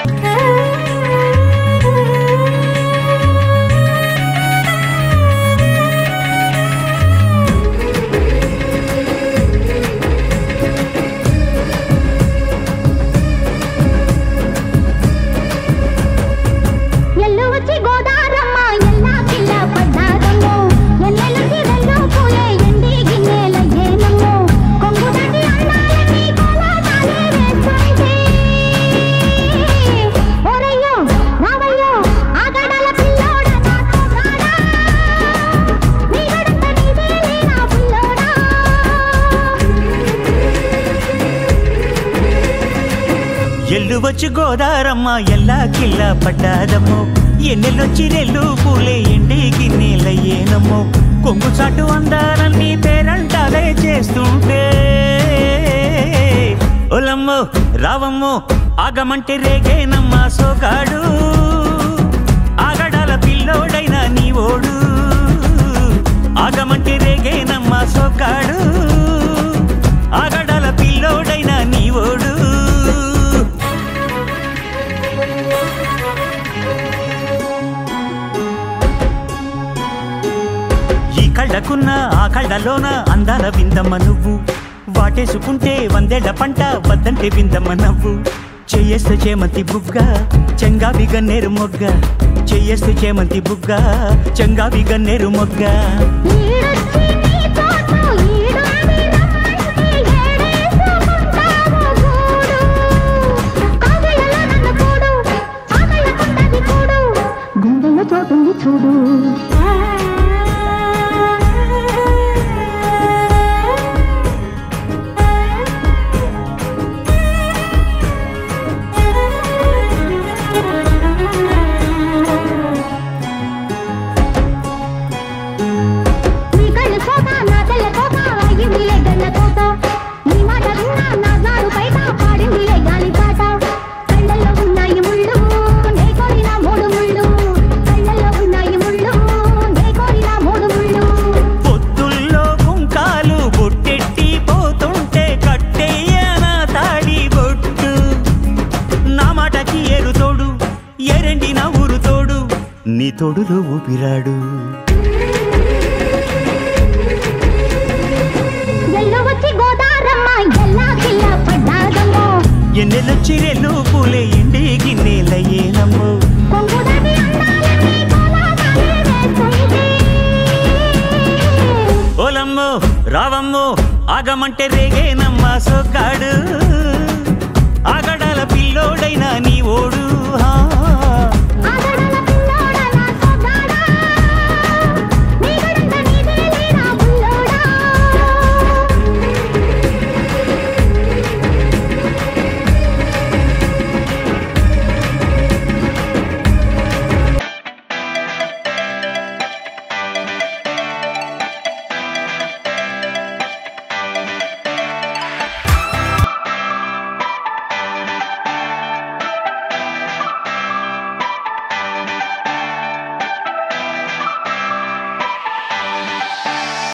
ఎల్లు వచ్చి గోదారమ్మ ఎల్లా పిల్ల పడ్డాదమ్మో ఎన్నెలుంటి రెల్లు పూలే ఎండి గిన్నెల ఏనమ్మో కొంగు దాటి అన్నాలని కోలాటాలే వేస్తుంటే ఓరయ్యో రావయ్యో ఆగడాల పిల్లోడ నాతో కాడా నీ గడంత నీదేలే నా పిల్లోడా ఎల్లు వచ్చి గోదారమ్మ ఎల్లా కిల్ల పడ్డాదమ్మో ఎన్నెల్లొచ్చి రెల్లు పూలే ఎండి గిన్నెలయ్యేనమ్మో కొంగు చాటు అందాలన్నీ పేరంటాలే చేస్తుంటే ఒలమ్మో రావమ్మో ఆగమంటే రేగేనమ్మ సోగాడు ఆగడాల పిల్లోడైన నీ ఓడు ఆగమంటే రేగేనమ్మ సోగాడు ఆగడాల పిల్లోడైన నీ ఓడు ఈ కళ్ళకున్న ఆ కళ్ళలోన అందాల విందమ్మ నువ్వు వాటేసుకుంటే వందేళ్ల పంట వద్దంటే విందమ్మ నవ్వు చెయ్యేస్తే చేమంతి బుగ్గ చెంగావి గన్నేరు మొగ్గ చెయ్యేస్తే చేమంతి బుగ్గ చెంగావి గన్నేరు మొగ్గ ఈడొచ్చి నీ తోట ఈడుంది రమ్మంటే ఏడేసుకుంటావు గూడు కాగలలో నన్ను కూడు ఆకళ్ళకుంటది కూడు గుండెలో చోటుంది చూడు నీ కళ్ళు కోట నా తెల్ల కోట అయ్యిందిలే గల్ల కోట నీ మాట విన్నా నా జాడు బయట పాడిందిలే గాలి పాట కళ్ళల్లో ఉన్నాయి ముళ్ళు నే కోరిన మూడు ముళ్ళు కళ్ళల్లో ఉన్నాయి ముళ్ళు నే కోరిన మూడు ముళ్ళు పొత్తుల్లో కుంకాలు బొట్టెట్టి పోతుంటే కట్టెయ్యన తాడి బొట్టు నా మాటకి ఏరు తోడు ఎరండి నా ఊరు తోడు నీ తోడులో ఊపిరాడు ఎల్లు వచ్చి గోదారమ్మ ఎల్లా కిల్ల పడ్డాదమ్మో ఎన్నెలొచ్చి రెల్లు పూలే ఎండి గిన్నెలయ్యేనమ్మో కొంగు దాటి అందాలని కోలాటాలే వేస్తుంటే ఓలమ్మో రావమ్మో ఆగమంటే రేగేనమ్మా సోకాడు